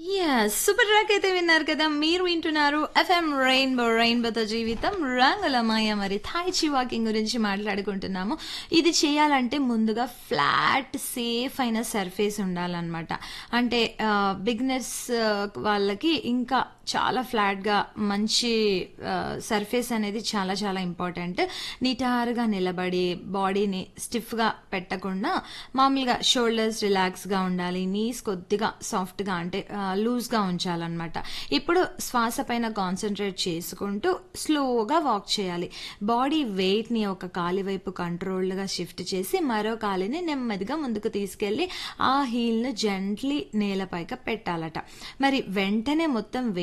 yes super track అయితే విన్నారు కదా మీరు వింటున్నారు ఎఫ్ఎం రెయిన్బో రెయిన్బోతో జీవితం రంగులమయ మరి థాయ్ చి వాకింగ్ గురించి మాట్లాడుకుంటున్నాము ఇది చేయాలంటే ముందుగా ఫ్లాట్ సేఫ్ అయిన సర్ఫేస్ ఉండాలన్నమాట అంటే బిగినర్స్ వాళ్ళకి ఇంకా చాలా ఫ్లాట్గా మంచి సర్ఫేస్ అనేది చాలా చాలా ఇంపార్టెంట్ నిటారుగా నిలబడి బాడీని స్టిఫ్గా పెట్టకుండా మామూలుగా షోల్డర్స్ రిలాక్స్గా ఉండాలి నీస్ కొద్దిగా సాఫ్ట్గా అంటే లూజ్గా ఉంచాలన్నమాట ఇప్పుడు శ్వాస పైన కాన్సన్ట్రేట్ చేసుకుంటూ స్లోగా వాక్ చేయాలి బాడీ వెయిట్ని ఒక కాలి వైపు కంట్రోల్డ్గా షిఫ్ట్ చేసి మరో కాలిని నెమ్మదిగా ముందుకు తీసుకెళ్ళి ఆ హీల్ను జెంట్లీ నేలపైక పెట్టాలట మరి వెంటనే మొత్తం